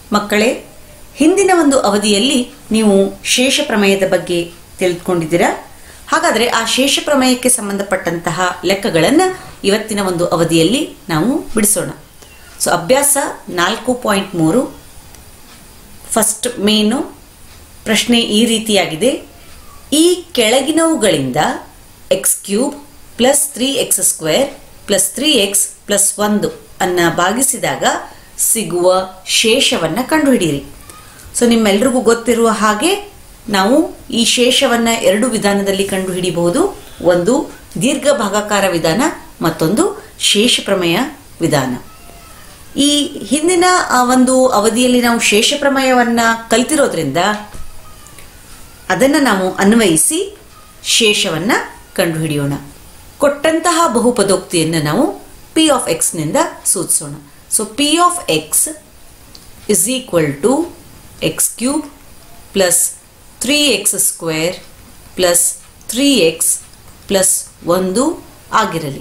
ಮಕ್ಕಳೇ ಹಿಂದಿನ ಒಂದು ಅವಧಿಯಲ್ಲಿ ನೀವು ಶೇಷ ಪ್ರಮೇಯದ ಬಗ್ಗೆ ತಿಳಿದುಕೊಂಡಿದ್ದೀರಾ ಹಾಗಾದರೆ ಆ ಶೇಷ ಪ್ರಮೇಯಕ್ಕೆ ಸಂಬಂಧಪಟ್ಟಂತಹ ಲೆಕ್ಕಗಳನ್ನು ಇವತ್ತಿನ ಒಂದು ಅವಧಿಯಲ್ಲಿ ನಾವು ಬಿಡಿಸೋಣ ಸೊ ಅಭ್ಯಾಸ ನಾಲ್ಕು ಪಾಯಿಂಟ್ ಮೂರು ಫಸ್ಟ್ ಮೇನು ಪ್ರಶ್ನೆ ಈ ರೀತಿಯಾಗಿದೆ ಈ ಕೆಳಗಿನವುಗಳಿಂದ x cube plus three x square plus three x plus ಒಂದು ಅನ್ನ ಭಾಗಿಸಿದಾಗ ಸಿಗುವ ಶೇಷವನ್ನು ಕಂಡುಹಿಡಿಯಿರಿ ಸೊ ನಿಮ್ಮೆಲ್ರಿಗೂ ಗೊತ್ತಿರುವ ಹಾಗೆ ನಾವು ಈ ಶೇಷವನ್ನು ಎರಡು ವಿಧಾನದಲ್ಲಿ ಕಂಡುಹಿಡಿಯಬಹುದು ಒಂದು ದೀರ್ಘ ಭಾಗಾಕಾರ ವಿಧಾನ ಮತ್ತೊಂದು ಶೇಷ ಪ್ರಮೇಯ ವಿಧಾನ ಈ ಹಿಂದಿನ ಆ, ಒಂದು ಅವಧಿಯಲ್ಲಿ ನಾವು ಶೇಷ ಪ್ರಮೇಯವನ್ನು ಕಲ್ತಿರೋದ್ರಿಂದ ಅದನ್ನು ನಾವು ಅನ್ವಯಿಸಿ ಶೇಷವನ್ನು ಕಂಡುಹಿಡಿಯೋಣ ಕೊಟ್ಟಂತಹ ಬಹುಪದೋಕ್ತಿಯನ್ನು ನಾವು ಪಿ ಆಫ್ ಎಕ್ಸ್ನಿಂದ ಸೂಚಿಸೋಣ so P of x is equal to x cube plus three x square plus three x plus ಒಂದು ಆಗಿರಲಿ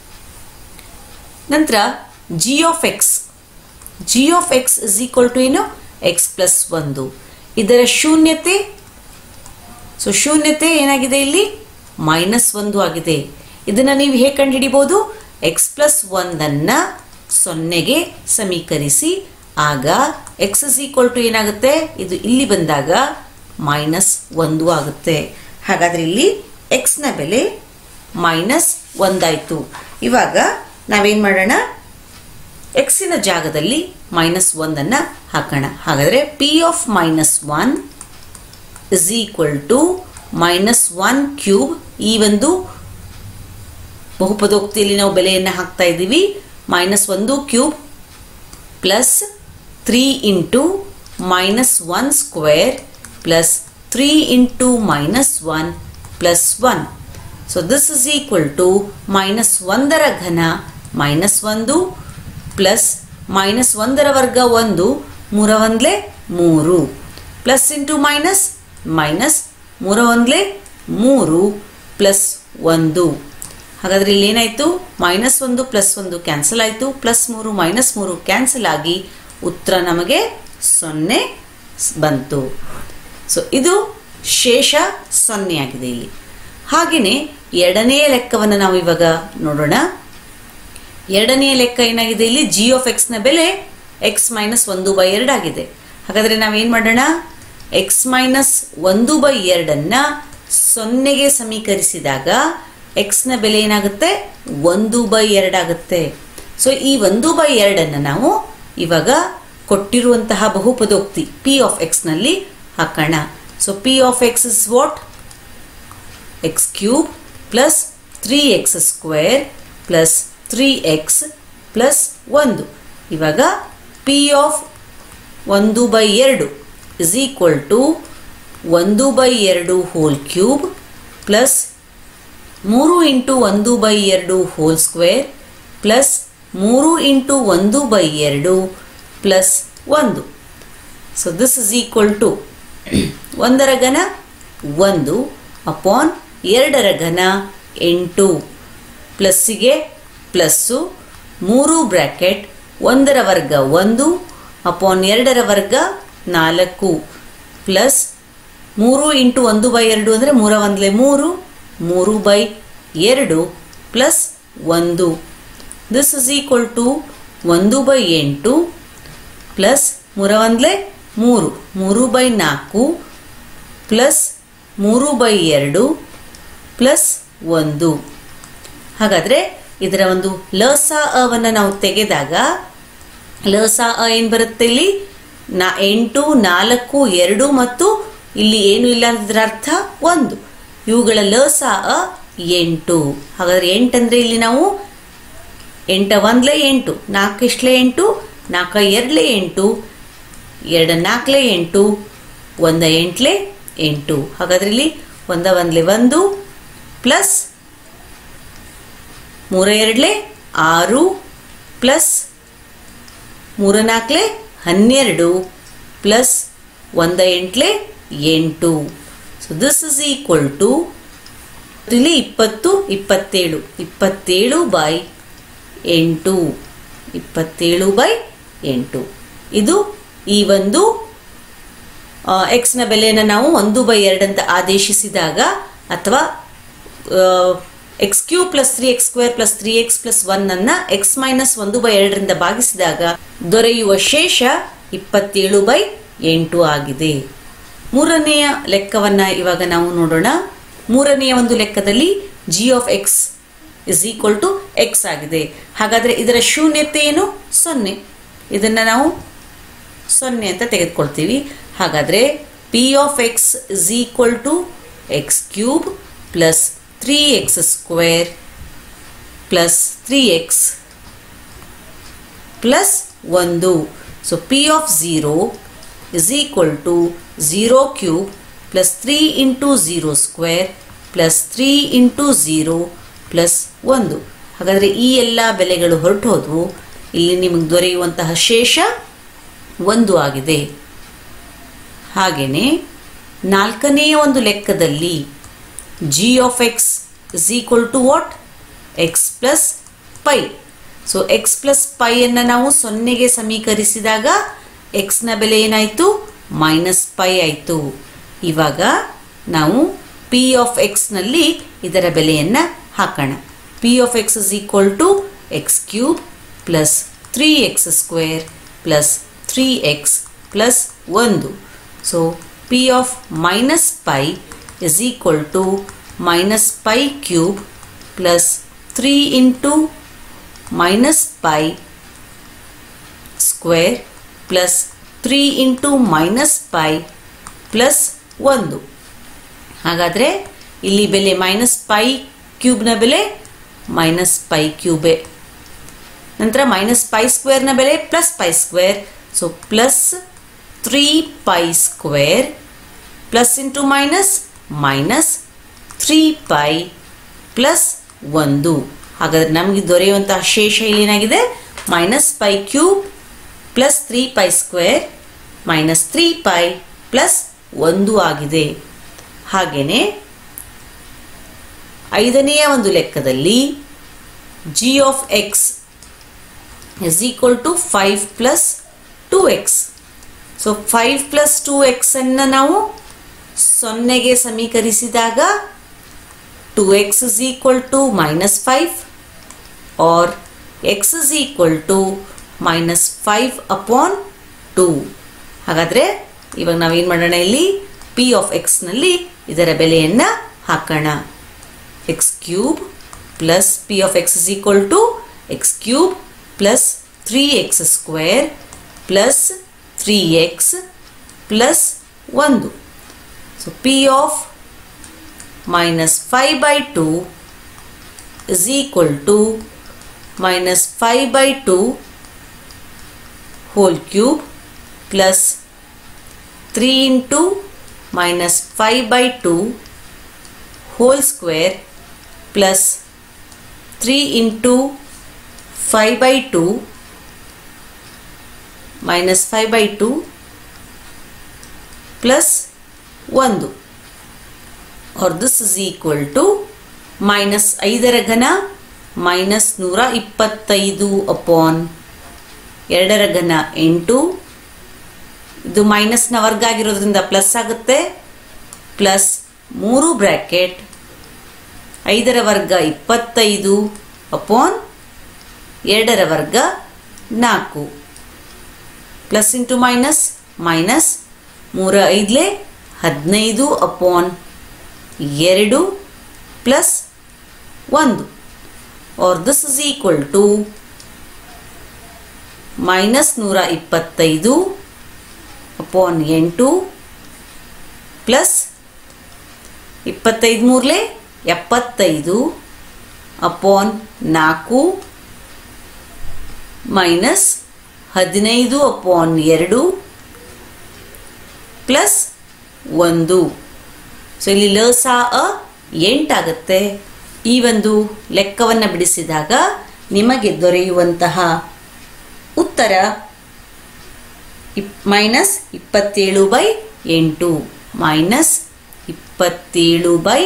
ನಂತರ G of x G of x is equal to ಏನು ಎಕ್ಸ್ ಪ್ಲಸ್ ಒಂದು ಇದರ ಶೂನ್ಯತೆ ಸೊ ಶೂನ್ಯತೆ ಏನಾಗಿದೆ ಇಲ್ಲಿ ಮೈನಸ್ ಒಂದು ಆಗಿದೆ ಇದನ್ನು ನೀವು ಹೇಗೆ ಕಂಡುಹಿಡಿಬೋದು ಎಕ್ಸ್ ಪ್ಲಸ್ ಒಂದನ್ನು ಸೊನ್ನೆಗೆ ಸಮೀಕರಿಸಿ ಆಗ ಎಕ್ಸ್ ಇಸ್ ಈಕ್ವಲ್ ಟು ಏನಾಗುತ್ತೆ ಇದು ಇಲ್ಲಿ ಬಂದಾಗ ಮೈನಸ್ ಒಂದು ಆಗುತ್ತೆ ಹಾಗಾದರೆ ಇಲ್ಲಿ ಎಕ್ಸ್ನ ಬೆಲೆ ಮೈನಸ್ ಒಂದಾಯಿತು ಇವಾಗ ನಾವೇನು ಮಾಡೋಣ ಎಕ್ಸಿನ ಜಾಗದಲ್ಲಿ ಮೈನಸ್ ಒಂದನ್ನು ಹಾಕೋಣ ಹಾಗಾದರೆ P of minus one is equal to minus one cube ಈ ಒಂದು ಬಹುಪದೋಕ್ತಿಯಲ್ಲಿ ನಾವು ಬೆಲೆಯನ್ನು ಹಾಕ್ತಾ ಇದ್ದೀವಿ ಮೈನಸ್ ಒಂದು cube plus three into minus one square plus three into minus one plus one so this is equal to minus ಒಂದರ ಘನ ಮೈನಸ್ ಒಂದು ಪ್ಲಸ್ ಮೈನಸ್ ಒಂದರ ವರ್ಗ ಒಂದು ಮೂರ ಒಂದ್ಲೆ ಮೂರು ಪ್ಲಸ್ ಇಂಟು ಮೈನಸ್ ಮೈನಸ್ ಮೂರ ಒಂದ್ಲೆ ಮೂರು ಪ್ಲಸ್ ಒಂದು ಹಾಗಾದರೆ ಇಲ್ಲಿ ಏನಾಯಿತು ಮೈನಸ್ ಒಂದು ಪ್ಲಸ್ ಒಂದು ಕ್ಯಾನ್ಸಲ್ ಆಯಿತು ಪ್ಲಸ್ ಮೂರು ಮೈನಸ್ ಮೂರು ಕ್ಯಾನ್ಸಲ್ ಆಗಿ ಉತ್ತರ ನಮಗೆ ಸೊನ್ನೆ ಸ್- ಬಂತು ಸೊ ಇದು ಶೇಷ ಸೊನ್ನೆ ಆಗಿದೆ ಇಲ್ಲಿ ಹಾಗೆಯೇ ಎರಡನೆಯ ಲೆಕ್ಕವನ್ನು ನಾವು ಇವಾಗ ನೋಡೋಣ ಎರಡನೆಯ ಲೆಕ್ಕ ಏನಾಗಿದೆ ಇಲ್ಲಿ ಜಿ ಆಫ್ ಎಕ್ಸ್ನ ಬೆಲೆ ಎಕ್ಸ್ ಮೈನಸ್ ಒಂದು ಬೈ ಎರಡು ಆಗಿದೆ ಹಾಗಾದರೆ ನಾವೇನು ಮಾಡೋಣ ಎಕ್ಸ್ ಮೈನಸ್ ಒಂದು ಬೈ ಎರಡನ್ನು ಸೊನ್ನೆಗೆ ಸಮೀಕರಿಸಿದಾಗ ಎಕ್ಸ್ನ ಬೆಲೆ ಏನಾಗುತ್ತೆ ಒಂದು ಬೈ ಎರಡಾಗುತ್ತೆ ಸೊ ಈ ಒಂದು ಬೈ ಎರಡನ್ನು ನಾವು ಇವಾಗ ಕೊಟ್ಟಿರುವಂತಹ ಬಹುಪದೋಕ್ತಿ ಪಿ ಆಫ್ ಎಕ್ಸ್ನಲ್ಲಿ ಹಾಕೋಣ so P of x is what x cube plus three x square plus three x plus ಒಂದು ಇವಾಗ ಪಿ ಆಫ್ ಒಂದು ಬೈ ಎರಡು ಇಸ್ ಈಕ್ವಲ್ ಟು ಒಂದು ಬೈ ಎರಡು ಹೋಲ್ ಕ್ಯೂಬ್ ಪ್ಲಸ್ ಮೂರು ಇಂಟು ಒಂದು ಬೈ ಎರಡು ಹೋಲ್ ಸ್ಕ್ವೇರ್ ಪ್ಲಸ್ ಮೂರು ಇಂಟು ಒಂದು ಬೈ ಎರಡು ಪ್ಲಸ್ ಒಂದು so this is equal to ಒಂದರ ಘನ ಒಂದು ಅಪಾನ್ ಎರಡರ ಘನ ಎಂಟು ಪ್ಲಸ್ಸಿಗೆ ಪ್ಲಸ್ಸು ಮೂರು ಬ್ರ್ಯಾಕೆಟ್ ಒಂದರ ವರ್ಗ ಒಂದು ಅಪಾನ್ ಎರಡರ ವರ್ಗ ನಾಲ್ಕು ಪ್ಲಸ್ ಮೂರು ಇಂಟು ಒಂದು ಬೈ ಎರಡು ಅಂದರೆ ಮೂರ ಒಂದಲೇ ಮೂರು ಮೂರು ಬೈ ಎರಡು ಪ್ಲಸ್ ಒಂದು ದಿಸ್ ಇಸ್ ಈಕ್ವಲ್ ಟು ಒಂದು ಬೈ ಎಂಟು ಪ್ಲಸ್ ಮೂರ ಒಂದಲೇ ಮೂರು ಮೂರು ಬೈ ನಾಲ್ಕು ಪ್ಲಸ್ ಮೂರು ಬೈ ಎರಡು ಪ್ಲಸ್ ಒಂದು ಹಾಗಾದರೆ ಇದರ ಒಂದು ಲಸ ಅವನ್ನು ನಾವು ತೆಗೆದಾಗ ಲಸ ಅ ಏನು ಬರುತ್ತೆ ಇಲ್ಲಿ ನಾ ಎಂಟು ನಾಲ್ಕು ಎರಡು ಮತ್ತು ಇಲ್ಲಿ ಏನು ಇಲ್ಲ ಅನ್ನೋದ್ರ ಅರ್ಥ ಒಂದು ಇವುಗಳ ಲಸ ಅ ಎಂಟು ಹಾಗಾದರೆ ಎಂಟಂದರೆ ಇಲ್ಲಿ ನಾವು ಎಂಟ ಒಂದ್ಲೆ ಎಂಟು ನಾಲ್ಕು ಇಷ್ಟಲೆ ಎಂಟು ನಾಲ್ಕ ಎರಡ್ಲೆ ಎಂಟು ಎರಡು ನಾಲ್ಕಲೆ ಎಂಟು ಒಂದ ಎಂಟ್ಲೆ ಎಂಟು ಹಾಗಾದ್ರೆ ಇಲ್ಲಿ ಒಂದ ಒಂದ್ಲೆ ಒಂದು ಪ್ಲಸ್ ಮೂರ ಎರಡ್ಲೆ ಆರು ಪ್ಲಸ್ ಮೂರ ನಾಲ್ಕಲೆ ಹನ್ನೆರಡು ಪ್ಲಸ್ ಒಂದ ಎಂಟ್ಲೆ ಎಂಟು so this is equal to ಇಲ್ಲಿ ಇಪ್ಪತ್ತು ಇಪ್ಪತ್ತೇಳು ಇಪ್ಪತ್ತೇಳು ಬೈ ಎಂಟು ಇಪ್ಪತ್ತೇಳು ಬೈ ಎಂಟು ಇದು ಈ ಒಂದು ಎಕ್ಸ್ನ ಬೆಲೆಯನ್ನು ನಾವು ಒಂದು ಬೈ ಎರಡಂತ ಆದೇಶಿಸಿದಾಗ ಅಥವಾ x cube plus three x square plus three x plus one ಅನ್ನ ಎಕ್ಸ್ ಮೈನಸ್ ಒಂದು ಬೈ ಎರಡರಿಂದ ಭಾಗಿಸಿದಾಗ ದೊರೆಯುವ ಶೇಷ ಇಪ್ಪತ್ತೇಳು ಬೈ ಎಂಟು ಆಗಿದೆ ಮೂರನೆಯ ಲೆಕ್ಕವನ್ನು ಇವಾಗ ನಾವು ನೋಡೋಣ ಮೂರನೆಯ ಒಂದು ಲೆಕ್ಕದಲ್ಲಿ G of x is equal to x ಆಗಿದೆ ಹಾಗಾದರೆ ಇದರ ಶೂನ್ಯತೆ ಏನು ಸೊನ್ನೆ ಇದನ್ನು ನಾವು ಸೊನ್ನೆ ಅಂತ ತೆಗೆದುಕೊಳ್ತೀವಿ ಹಾಗಾದರೆ P of x is equal to x cube plus three x square plus three x plus ಒಂದು so P of zero is equal to zero cube plus three into zero square plus three into zero plus ಒಂದು ಹಾಗಾದರೆ ಈ ಎಲ್ಲ ಬೆಲೆಗಳು ಹೊರಟು ಹೋದವು ಇಲ್ಲಿ ನಿಮಗೆ ದೊರೆಯುವಂತಹ ಶೇಷ ಒಂದು ಆಗಿದೆ ಹಾಗೆಯೇ ನಾಲ್ಕನೆಯ ಒಂದು ಲೆಕ್ಕದಲ್ಲಿ G of x is equal to what x plus pi so x plus ಪೈಯನ್ನು ನಾವು ಸೊನ್ನೆಗೆ ಸಮೀಕರಿಸಿದಾಗ ಎಕ್ಸ್ನ ಬೆಲೆ ಏನಾಯಿತು ಮೈನಸ್ ಪೈ ಆಯಿತು ಇವಾಗ ನಾವು ಪಿ ಆಫ್ ಎಕ್ಸ್ನಲ್ಲಿ ಇದರ ಬೆಲೆಯನ್ನು ಹಾಕೋಣ P of x is equal to x cube plus three x square plus three x plus ಒಂದು so P of minus pi is equal to minus pi cube plus three into minus pi square plus three into minus pi plus ಒಂದು ಹಾಗಾದರೆ ಇಲ್ಲಿ ಬೆಲೆ minus pi ಕ್ಯೂಬ್ನ ಬೆಲೆ minus pi ಕ್ಯೂಬೇ ನಂತರ minus pi ಸ್ಕ್ವೇರ್ನ ಬೆಲೆ plus pi square so plus three pi square plus into minus minus three pi plus ಒಂದು ಹಾಗಾದರೆ ನಮಗೆ ದೊರೆಯುವಂತಹ ಶೇಷ ಇಲ್ಲೇನಾಗಿದೆ minus pi cube plus three pi square minus three pi plus ಒಂದು ಆಗಿದೆ ಹಾಗೆಯೇ ಐದನೆಯ ಒಂದು ಲೆಕ್ಕದಲ್ಲಿ G of x is equal to five plus two x so five plus two ಎಕ್ಸನ್ನು ನಾವು ಸೊನ್ನೆಗೆ ಸಮೀಕರಿಸಿದಾಗ two x is equal to minus five or x is equal to minus five upon two ಹಾಗಾದರೆ ಇವಾಗ ನಾವೇನು ಮಾಡೋಣ ಇಲ್ಲಿ ಪಿ ಆಫ್ ಎಕ್ಸ್ನಲ್ಲಿ ಇದರ ಬೆಲೆಯನ್ನು ಹಾಕೋಣ x cube plus P of x is equal to x cube plus three x square plus three x plus ಒಂದು so P of minus five by two is equal to minus five by two whole cube plus three into minus five by two whole square plus three into five by two minus five by two plus ಒಂದು or this is equal to minus ಐದರ ಘನ minus ನೂರ ಇಪ್ಪತ್ತೈದು upon ಎರಡರ ಘನ ಎಂಟು ಇದು ಮೈನಸ್ನ ವರ್ಗ ಆಗಿರೋದ್ರಿಂದ ಪ್ಲಸ್ ಆಗುತ್ತೆ ಪ್ಲಸ್ ಮೂರು ಬ್ರ್ಯಾಕೆಟ್ ಐದರ ವರ್ಗ ಇಪ್ಪತ್ತೈದು ಅಪಾನ್ ಎರಡರ ವರ್ಗ ನಾಲ್ಕು ಪ್ಲಸ್ ಇಂಟು ಮೈನಸ್ ಮೈನಸ್ ಮೂರ ಐದಲೇ ಹದಿನೈದು ಅಪಾನ್ ಎರಡು ಪ್ಲಸ್ ಒಂದು or this is equal to minus ನೂರ ಇಪ್ಪತ್ತೈದು ಅಪಾನ್ ಎಂಟು ಪ್ಲಸ್ ಇಪ್ಪತ್ತೈದು ಮೂರಲೆ ಎಪ್ಪತ್ತೈದು ಅಪಾನ್ ನಾಲ್ಕು ಮೈನಸ್ ಹದಿನೈದು ಅಪಾನ್ ಎರಡು ಪ್ಲಸ್ ಒಂದು ಸೊ ಇಲ್ಲಿ ಲ ಸಾ ಅ ಎಂಟಾಗುತ್ತೆ ಈ ಒಂದು ಲೆಕ್ಕವನ್ನು ಬಿಡಿಸಿದಾಗ ನಿಮಗೆ ದೊರೆಯುವಂತಹ ಉತ್ತರ ಇಪ್ ಮೈನಸ್ ಇಪ್ಪತ್ತೇಳು ಬೈ ಎಂಟು ಮೈನಸ್ ಇಪ್ಪತ್ತೇಳು ಬೈ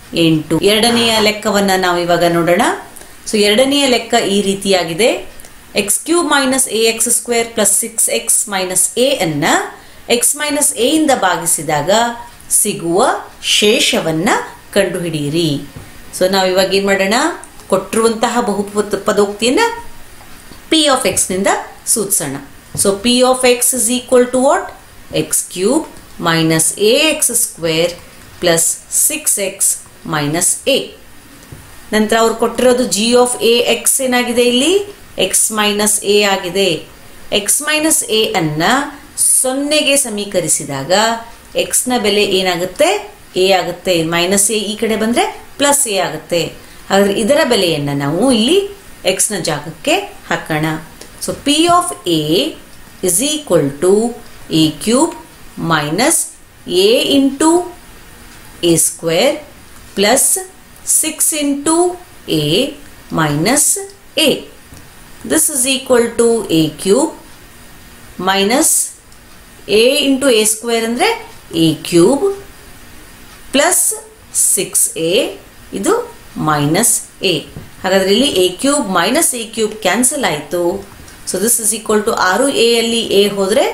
ಎಂಟು ಎರಡನೆಯ ಲೆಕ್ಕವನ್ನು ನಾವು ಇವಾಗ ನೋಡೋಣ ಸೊ ಎರಡನೆಯ ಲೆಕ್ಕ ಈ ರೀತಿಯಾಗಿದೆ x cube minus a x square plus six x minus a ಅನ್ನ ಎಕ್ಸ್ ಮೈನಸ್ ಎ ಇಂದ ಭಾಗಿಸಿದಾಗ ಸಿಗುವ ಶೇಷವನ್ನ ಕಂಡುಹಿಡಿಯಿರಿ ಸೊ ನಾವು ಇವಾಗ ಏನು ಮಾಡೋಣ ಕೊಟ್ಟಿರುವಂತಹ ಬಹುಪದ ಪದೋಕ್ತಿಯನ್ನ ಪಿ ಆಫ್ ಎಕ್ಸ್ನಿಂದ ಸೂಚಿಸೋಣ so P of x is equal to what x cube minus a x square plus six x minus a ನಂತರ ಅವ್ರು ಕೊಟ್ಟಿರೋದು ಜಿ ಆಫ್ ಎ ಎಕ್ಸ್ ಏನಾಗಿದೆ ಇಲ್ಲಿ ಎಕ್ಸ್ ಮೈನಸ್ ಎ ಆಗಿದೆ ಎಕ್ಸ್ ಮೈನಸ್ ಎ ಅನ್ನ ಸೊನ್ನೆಗೆ ಸಮೀಕರಿಸಿದಾಗ ಎಕ್ಸ್ನ ಬೆಲೆ ಏನಾಗುತ್ತೆ ಎ ಆಗುತ್ತೆ ಮೈನಸ್ ಎ ಈ ಕಡೆ ಬಂದರೆ ಪ್ಲಸ್ ಎ ಆಗುತ್ತೆ ಹಾಗಾದ್ರೆ ಇದರ ಬೆಲೆಯನ್ನು ನಾವು ಇಲ್ಲಿ ಎಕ್ಸ್ನ ಜಾಗಕ್ಕೆ ಹಾಕೋಣ so P of a is equal to a cube minus a into a square plus six into a minus a this is equal to a cube minus a into a square ಅಂದರೆ a cube plus six a ಇದು minus a ಹಾಗಾದರೆ ಇಲ್ಲಿ a cube minus a cube cancel ಆಯಿತು so this is equal to ಆರು a ಅಲ್ಲಿ a ಹೋದರೆ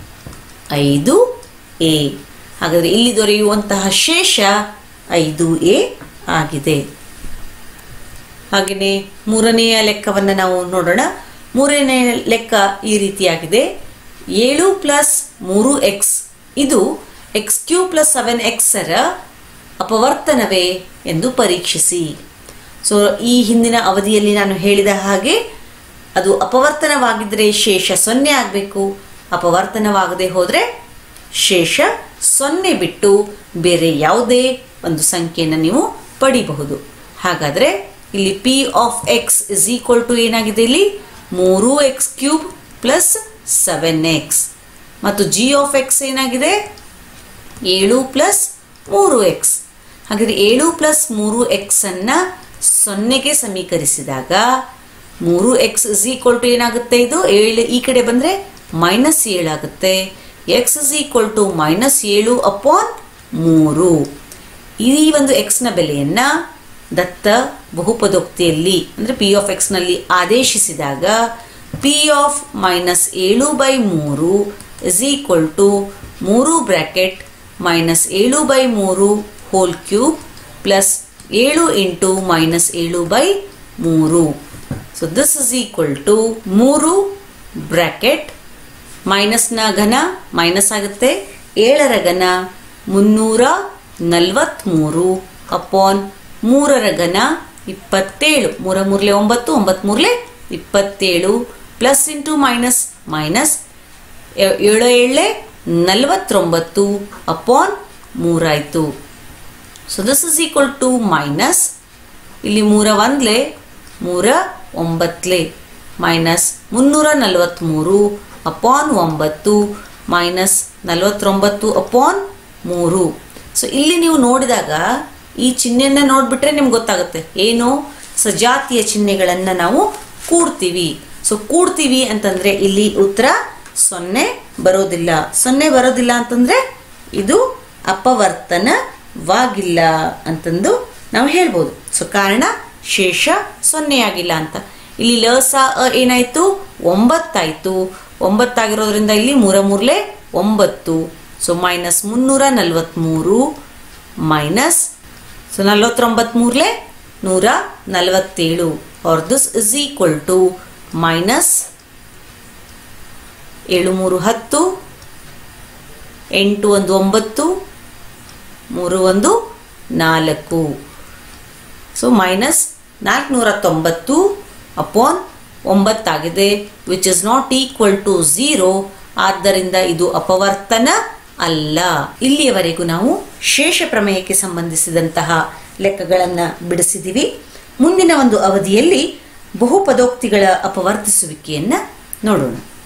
ಐದು A ಹಾಗಾದರೆ ಇಲ್ಲಿ ದೊರೆಯುವಂತಹ ಶೇಷ ಐದು ಎ ಆಗಿದೆ ಹಾಗೆಯೇ ಮೂರನೆಯ ಲೆಕ್ಕವನ್ನು ನಾವು ನೋಡೋಣ ಮೂರನೆಯ ಲೆಕ್ಕ ಈ ರೀತಿಯಾಗಿದೆ ಏಳು ಪ್ಲಸ್ ಮೂರು ಎಕ್ಸ್ ಇದು ಎಕ್ಸ್ ಕ್ಯೂ ಪ್ಲಸ್ ಸೆವೆನ್ ಎಕ್ಸರ ಅಪವರ್ತನವೇ ಎಂದು ಪರೀಕ್ಷಿಸಿ ಸೊ ಈ ಹಿಂದಿನ ಅವಧಿಯಲ್ಲಿ ನಾನು ಹೇಳಿದ ಹಾಗೆ ಅದು ಅಪವರ್ತನವಾಗಿದ್ದರೆ ಶೇಷ ಸೊನ್ನೆ ಆಗಬೇಕು ಅಪವರ್ತನವಾಗದೆ ಹೋದರೆ ಶೇಷ ಸೊನ್ನೆ ಬಿಟ್ಟು ಬೇರೆ ಯಾವುದೇ ಒಂದು ಸಂಖ್ಯೆಯನ್ನು ನೀವು ಪಡಿಬಹುದು ಹಾಗಾದರೆ ಇಲ್ಲಿ P of x is equal to ಏನಾಗಿದೆ ಇಲ್ಲಿ ಮೂರು x cube plus seven x ಮತ್ತು ಜಿ ಆಫ್ ಎಕ್ಸ್ ಏನಾಗಿದೆ ಏಳು ಪ್ಲಸ್ ಮೂರು ಎಕ್ಸ್ ಹಾಗಾದರೆ ಏಳು ಪ್ಲಸ್ ಮೂರು ಎಕ್ಸನ್ನು ಸೊನ್ನೆಗೆ ಸಮೀಕರಿಸಿದಾಗ ಮೂರು ಎಕ್ಸ್ ಇಸ್ ಈಕ್ವಲ್ ಟು ಏನಾಗುತ್ತೆ ಇದು ಏಳು ಈ ಕಡೆ ಬಂದರೆ ಮೈನಸ್ ಏಳಾಗುತ್ತೆ x is equal to minus ಏಳು ಅಪಾನ್ ಮೂರು ಈ ಒಂದು ಎಕ್ಸ್ನ ಬೆಲೆಯನ್ನು ದತ್ತ ಬಹುಪದೋಕ್ತಿಯಲ್ಲಿ ಅಂದರೆ ಪಿ ಆಫ್ ಎಕ್ಸ್ನಲ್ಲಿ ಆದೇಶಿಸಿದಾಗ ಪಿ ಆಫ್ ಮೈನಸ್ ಏಳು ಬೈ ಮೂರು ಇಸ್ ಈಕ್ವಲ್ ಟು ಮೂರು ಬ್ರ್ಯಾಕೆಟ್ ಮೈನಸ್ ಏಳು ಬೈ ಮೂರು ಹೋಲ್ ಕ್ಯೂಬ್ ಪ್ಲಸ್ ಏಳು ಇಂಟು ಮೈನಸ್ ಏಳು ಬೈ ಮೂರು so this is equal to ಮೂರು ಬ್ರ್ಯಾಕೆಟ್ ಮೈನಸ್ನ ಘನ ಮೈನಸ್ ಆಗುತ್ತೆ ಏಳರ ಘನ ಮುನ್ನೂರ ನಲವತ್ತ್ಮೂರು ಅಪಾನ್ ಮೂರರ ಘನ ಇಪ್ಪತ್ತೇಳು ಮೂರ ಮೂರಲೆ ಒಂಬತ್ತು ಒಂಬತ್ತು ಮೂರಲೆ ಇಪ್ಪತ್ತೇಳು ಪ್ಲಸ್ ಇಂಟು ಮೈನಸ್ ಮೈನಸ್ ಏಳು ಏಳೆ ನಲವತ್ತೊಂಬತ್ತು ಅಪಾನ್ ಮೂರಾಯಿತು so this is equal to minus ಇಲ್ಲಿ ಮೂರ ಒಂದ್ಲೆ ಮೂರ ಒಂಬತ್ತಲೆ ಮೈನಸ್ ಮುನ್ನೂರ ನಲವತ್ತ್ಮೂರು ಅಪಾನ್ ಒಂಬತ್ತು ಮೈನಸ್ ನಲವತ್ತೊಂಬತ್ತು ಅಪಾನ್ ಮೂರು ಸೊ ಇಲ್ಲಿ ನೀವು ನೋಡಿದಾಗ ಈ ಚಿಹ್ನೆಯನ್ನು ನೋಡಿಬಿಟ್ರೆ ನಿಮ್ಗೆ ಗೊತ್ತಾಗುತ್ತೆ ಏನು ಸಜಾತಿಯ ಚಿಹ್ನೆಗಳನ್ನು ನಾವು ಕೂಡ್ತೀವಿ ಸೊ ಕೂಡ್ತೀವಿ ಅಂತಂದರೆ ಇಲ್ಲಿ ಉತ್ತರ ಸೊನ್ನೆ ಬರೋದಿಲ್ಲ ಸೊನ್ನೆ ಬರೋದಿಲ್ಲ ಅಂತಂದರೆ ಇದು ಅಪವರ್ತನವಾಗಿಲ್ಲ ಅಂತಂದು ನಾವು ಹೇಳ್ಬೋದು ಸೊ ಕಾರಣ ಶೇಷ ಸೊನ್ನೆಯಾಗಿಲ್ಲ ಅಂತ ಇಲ್ಲಿ ಲ ಸ ಅ ಏನಾಯಿತು ಒಂಬತ್ತಾಯಿತು ಒಂಬತ್ತಾಗಿರೋದ್ರಿಂದ ಇಲ್ಲಿ ಮೂರ ಮೂರಲೆ ಒಂಬತ್ತು ಸೊ ಮೈನಸ್ ಮುನ್ನೂರ ನಲವತ್ತ್ಮೂರು ಮೈನಸ್ ಸೊ ನಲವತ್ತೊಂಬತ್ಮೂರಲೆ ನೂರ ನಲವತ್ತೇಳು or this is equal to minus ಏಳು ಮೂರು ಹತ್ತು ಎಂಟು ಒಂದು ಒಂಬತ್ತು ಮೂರು ಒಂದು ನಾಲ್ಕು ಸೊ ಮೈನಸ್ ನಾಲ್ಕುನೂರ ತೊಂಬತ್ತು ಅಪಾನ್ ಒಂಬತ್ತಾಗಿದೆ which is not equal to zero ಆದ್ದರಿಂದ ಇದು ಅಪವರ್ತನ ಅಲ್ಲ ಇಲ್ಲಿಯವರೆಗೂ ನಾವು ಶೇಷ ಪ್ರಮೇಯಕ್ಕೆ ಸಂಬಂಧಿಸಿದಂತಹ ಲೆಕ್ಕಗಳನ್ನು ಬಿಡಿಸಿದ್ದೀವಿ ಮುಂದಿನ ಒಂದು ಅವಧಿಯಲ್ಲಿ ಬಹುಪದೋಕ್ತಿಗಳ ಅಪವರ್ತಿಸುವಿಕೆಯನ್ನು ನೋಡೋಣ